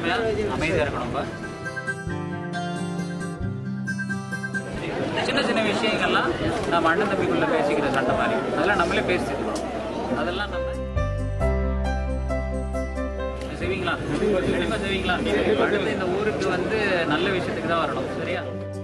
ஒற்றுமையா அமைதியா இருக்கணும்பா சின்ன சின்ன விஷயங்கள்லாம் நம்ம அண்ணன் தம்பிக்குள்ள பேசிக்கிற சண்டை மாதிரி அதெல்லாம் நம்மளே பேசிக்கணும் அதெல்லாம் நம்ம செய்வீங்களா கண்டிப்பா செய்வீங்களா அடுத்து இந்த ஊருக்கு வந்து நல்ல விஷயத்துக்கு தான் வரணும் சரியா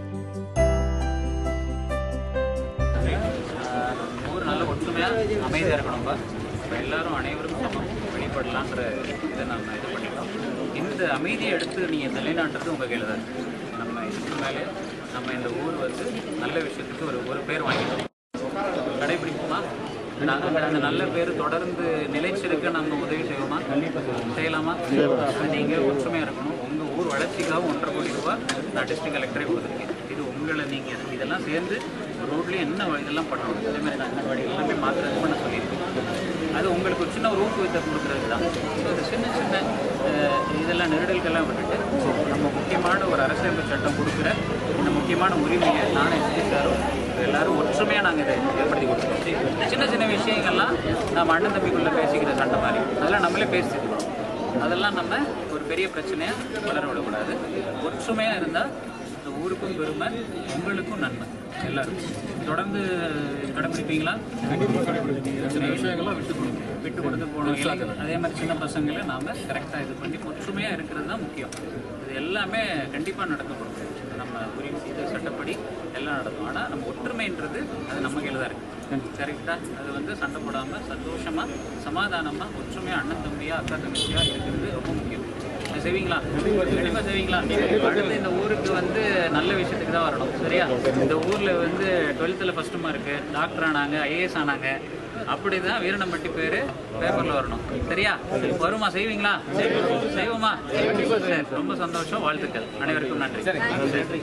ஆஹ் ஊர் நல்ல ஒற்றுமையா அமைதியா இருக்கணும்பா இப்ப எல்லாரும் அனைவரும் சமம் வெளிப்படலான்ற இதை நம்ம இது பண்ணிட்டோம் இந்த அமைதியை எடுத்து நீங்க நிலைநாட்டுறது உங்க கையில தான் இருக்கு. நம்ம இதுக்கு மேலே நம்ம இந்த ஊர் வந்து நல்ல விஷயத்துக்கு ஒரு ஒரு பேர் வாங்கிட்டோம் கடைபிடிப்போமா நாங்க அந்த நல்ல பேர் தொடர்ந்து நிலைச்சிருக்க நம்ம உதவி செய்வோமா செய்யலாமா நீங்க ஒற்றுமையா இருக்கணும் உங்க ஊர் வளர்ச்சிக்காக ஒன்றரை கோடி ரூபாய் நான் டிஸ்ட்ரிக்ட் கலெக்டரே கொடுத்துருக்கேன் இது உங்களை நீங்க இதெல்லாம் சேர்ந்து ரோட்லயும் என்ன இதெல்லாம் பண்ணணும் அதே மாதிரி நான் அங்கன்வாடி எல்லாமே மாத்திரம் பண்ண சொல்லியிருக்கேன் அது உங்களுக்கு ஒரு சின்ன ஒரு ஊக்குவித்தை கொடுக்குறது தான் ஸோ இது சின்ன சின்ன அஹ், இதெல்லாம் நெருடல்கள்லாம் விட்டுட்டு நம்ம முக்கியமான ஒரு அரசியலமைப்பு சட்டம் கொடுக்குற இந்த முக்கியமான உரிமையை நானும் எஸ்பி சாரும் எல்லாரும் ஒற்றுமையாக நாங்கள் இதை ஏற்படுத்தி கொடுத்துருக்கோம் சின்ன சின்ன விஷயங்கள்லாம் நம்ம அண்ணன் தம்பிக்குள்ளே பேசிக்கிற சண்டை மாதிரி அதெல்லாம் நம்மளே பேசிக்கிறோம் அதெல்லாம் நம்ம ஒரு பெரிய பிரச்சனையாக வளர விடக்கூடாது ஒற்றுமையாக இருந்தால் இந்த ஊருக்கும் பெருமை உங்களுக்கும் நன்மை எல்லாருக்கும் தொடர்ந்து கடைபிடிப்பீங்களா சில விஷயங்கள்லாம் விட்டு கொடுக்கணும் விட்டு கொடுத்து போகணும் அதே மாதிரி சின்ன பசங்களை நாம கரெக்டாக இது பண்ணி ஒற்றுமையாக இருக்கிறது தான் முக்கியம் இது எல்லாமே கண்டிப்பாக நடக்கப்படும் நம்ம உரிமை இது சட்டப்படி எல்லாம் நடக்கும் ஆனால் நம்ம ஒற்றுமைன்றது அது நம்ம கையில் தான் இருக்குது கரெக்டாக அது வந்து சண்டை போடாமல் சந்தோஷமாக சமாதானமாக ஒற்றுமையாக அண்ணன் தம்பியா அக்கா தங்கச்சியாக இருக்கிறது ரொம்ப முக்கியம் இது செய்வீங்களா கண்டிப்பாக செய்வீங்களா அடுத்து இந்த ஊருக்கு வந்து நல்ல விஷயத்துக்கு தான் வரணும் சரியா இந்த ஊரில் வந்து டுவெல்த்தில் ஃபஸ்ட்டு மார்க்கு டாக்டர் ஆனாங்க ஐஏஎஸ் ஆனாங்க அப்படிதான் வீரனம்பட்டி பேரு பேப்பர்ல வரணும் சரியா வருமா செய்வீங்களா செய்வோமா சரி, ரொம்ப சந்தோஷம் வாழ்த்துக்கள் அனைவருக்கும் நன்றி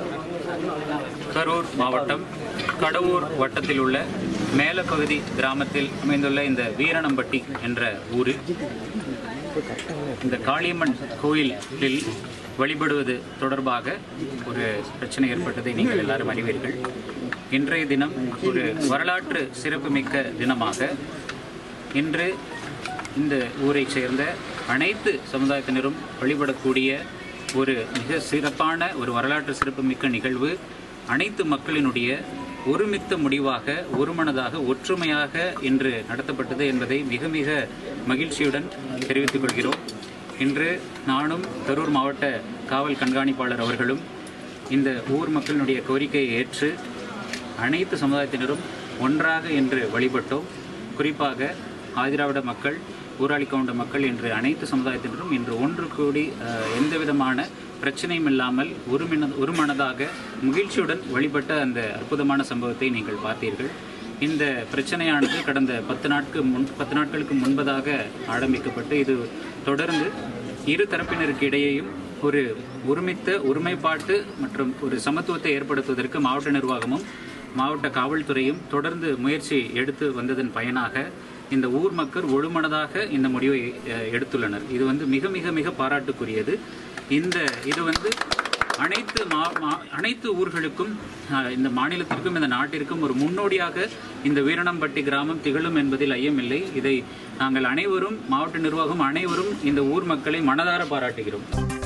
கரூர் மாவட்டம் கடவூர் வட்டத்தில் உள்ள மேலப்பகுதி கிராமத்தில் அமைந்துள்ள இந்த வீரணம்பட்டி என்ற ஊரில் இந்த காளியம்மன் கோயிலில் வழிபடுவது தொடர்பாக ஒரு பிரச்சனை ஏற்பட்டதை நீங்கள் எல்லாரும் அறிவீர்கள் இன்றைய தினம் ஒரு வரலாற்று சிறப்புமிக்க தினமாக இன்று இந்த ஊரைச் சேர்ந்த அனைத்து சமுதாயத்தினரும் வழிபடக்கூடிய ஒரு மிக சிறப்பான ஒரு வரலாற்று சிறப்புமிக்க நிகழ்வு அனைத்து மக்களினுடைய ஒருமித்த முடிவாக ஒருமனதாக ஒற்றுமையாக இன்று நடத்தப்பட்டது என்பதை மிக மிக மகிழ்ச்சியுடன் தெரிவித்துக் கொள்கிறோம் இன்று நானும் கரூர் மாவட்ட காவல் கண்காணிப்பாளர் அவர்களும் இந்த ஊர் மக்களினுடைய கோரிக்கையை ஏற்று அனைத்து சமுதாயத்தினரும் ஒன்றாக இன்று வழிபட்டோம் குறிப்பாக ஆதிராவிட மக்கள் ஊராளி கவுண்ட மக்கள் என்று அனைத்து சமுதாயத்தினரும் இன்று ஒன்று கூடி அஹ், எந்த விதமான பிரச்சனையும் இல்லாமல் ஒருமின ஒருமனதாக மகிழ்ச்சியுடன் வழிபட்ட அந்த அற்புதமான சம்பவத்தை நீங்கள் பார்த்தீர்கள் இந்த பிரச்சனையானது கடந்த பத்து நாட்கு முன் பத்து நாட்களுக்கு முன்பதாக ஆரம்பிக்கப்பட்டு இது தொடர்ந்து இரு தரப்பினருக்கு இடையேயும் ஒரு ஒருமித்த ஒருமைப்பாட்டு மற்றும் ஒரு சமத்துவத்தை ஏற்படுத்துவதற்கு மாவட்ட நிர்வாகமும் மாவட்ட காவல்துறையும் தொடர்ந்து முயற்சி எடுத்து வந்ததன் பயனாக இந்த ஊர் மக்கள் ஒழுமனதாக இந்த முடிவை அஹ், எடுத்துள்ளனர் இது வந்து மிக மிக மிக பாராட்டுக்குரியது இந்த இது வந்து அனைத்து மா மா- அனைத்து ஊர்களுக்கும் அஹ், இந்த மாநிலத்திற்கும் இந்த நாட்டிற்கும் ஒரு முன்னோடியாக இந்த வீரணம்பட்டி கிராமம் திகழும் என்பதில் ஐயமில்லை இதை நாங்கள் அனைவரும் மாவட்ட நிர்வாகம் அனைவரும் இந்த ஊர் மக்களை மனதார பாராட்டுகிறோம்